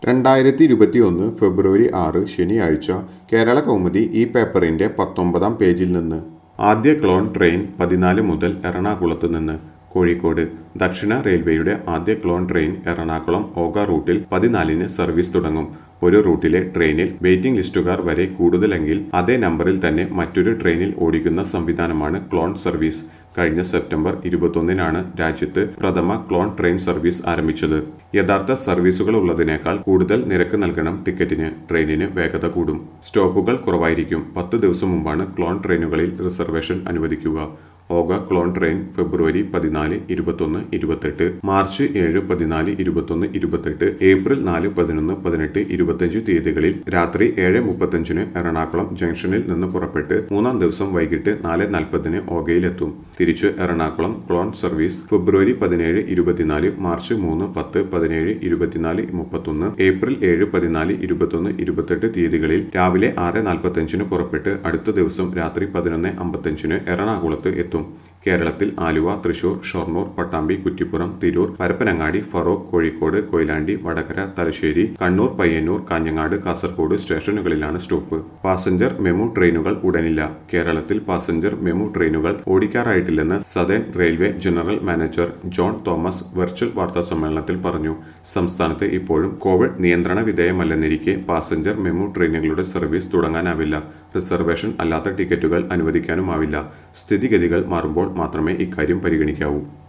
രണ്ടായിരത്തി ഇരുപത്തിയൊന്ന് ഫെബ്രുവരി ആറ് ശനിയാഴ്ച കേരള കൗമുദി ഈ പേപ്പറിന്റെ പത്തൊമ്പതാം പേജിൽ നിന്ന് ആദ്യ ക്ലോൺ ട്രെയിൻ പതിനാല് മുതൽ എറണാകുളത്ത് നിന്ന് കോഴിക്കോട് ദക്ഷിണ റെയിൽവേയുടെ ആദ്യ ക്ലോൺ ട്രെയിൻ എറണാകുളം ഓഗ റൂട്ടിൽ പതിനാലിന് സർവീസ് തുടങ്ങും ഒരു റൂട്ടിലെ ട്രെയിനിൽ വെയിറ്റിംഗ് ലിസ്റ്റുകാർ വരെ കൂടുതലെങ്കിൽ അതേ നമ്പറിൽ തന്നെ മറ്റൊരു ട്രെയിനിൽ ഓടിക്കുന്ന സംവിധാനമാണ് ക്ലോൺ സർവീസ് കഴിഞ്ഞ സെപ്റ്റംബർ ഇരുപത്തൊന്നിനാണ് രാജ്യത്ത് പ്രഥമ ക്ലോൺ ട്രെയിൻ സർവീസ് ആരംഭിച്ചത് യഥാർത്ഥ സർവീസുകൾ ഉള്ളതിനേക്കാൾ കൂടുതൽ നിരക്ക് നൽകണം ടിക്കറ്റിന് ട്രെയിനിന് വേഗത കൂടും സ്റ്റോപ്പുകൾ കുറവായിരിക്കും പത്ത് ദിവസം മുമ്പാണ് ക്ലോൺ ട്രെയിനുകളിൽ റിസർവേഷൻ അനുവദിക്കുക ഓഗ ക്ലോൺ ട്രെയിൻ ഫെബ്രുവരി പതിനാല് ഇരുപത്തൊന്ന് ഇരുപത്തെട്ട് മാർച്ച് ഏഴ് പതിനാല് ഇരുപത്തൊന്ന് ഇരുപത്തെട്ട് ഏപ്രിൽ നാല് പതിനൊന്ന് പതിനെട്ട് ഇരുപത്തഞ്ച് തീയതികളിൽ രാത്രി ഏഴ് മുപ്പത്തഞ്ചിന് എറണാകുളം ജംഗ്ഷനിൽ നിന്ന് പുറപ്പെട്ട് മൂന്നാം ദിവസം വൈകിട്ട് നാല് നാൽപ്പതിന് ഓഗയിലെത്തും തിരിച്ച് എറണാകുളം ക്ലോൺ സർവീസ് ഫെബ്രുവരി പതിനേഴ് ഇരുപത്തിനാല് മാർച്ച് മൂന്ന് പത്ത് പതിനേഴ് ഇരുപത്തിനാല് മുപ്പത്തൊന്ന് ഏപ്രിൽ ഏഴ് പതിനാല് ഇരുപത്തൊന്ന് ഇരുപത്തെട്ട് തീയതികളിൽ രാവിലെ ആറ് നാൽപ്പത്തഞ്ചിന് പുറപ്പെട്ട് അടുത്ത ദിവസം രാത്രി പതിനൊന്ന് അമ്പത്തഞ്ചിന് എറണാകുളത്ത് എത്തും കേരളത്തിൽ ആലുവ തൃശൂർ ഷൊർണൂർ പട്ടാമ്പി കുറ്റിപ്പുറം തിരൂർ പരപ്പനങ്ങാടി ഫറോക്ക് കോഴിക്കോട് കൊയിലാണ്ടി വടകര തലശ്ശേരി കണ്ണൂർ പയ്യന്നൂർ കാഞ്ഞങ്ങാട് കാസർഗോഡ് സ്റ്റേഷനുകളിലാണ് സ്റ്റോപ്പ് പാസഞ്ചർ മെമു ട്രെയിനുകൾ ഉടനില്ല കേരളത്തിൽ പാസഞ്ചർ മെമു ട്രെയിനുകൾ ഓടിക്കാറായിട്ടില്ലെന്ന് Southern Railway general manager John Thomas virtual വാർത്താ സമ്മേളനത്തിൽ പറഞ്ഞു സംസ്ഥാനത്ത് ഇപ്പോഴും കോവിഡ് നിയന്ത്രണ വിധേയമല്ലെന്നിരിക്കെ പാസഞ്ചർ മെമു ട്രെയിനുകളുടെ സർവീസ് തുടങ്ങാനാവില്ല റിസർവേഷൻ അല്ലാത്ത ടിക്കറ്റുകൾ അനുവദിക്കാനുമാവില്ല സ്ഥിതിഗതികൾ മാറുമ്പോൾ മാത്രമേ ഇക്കാര്യം പരിഗണിക്കാവൂ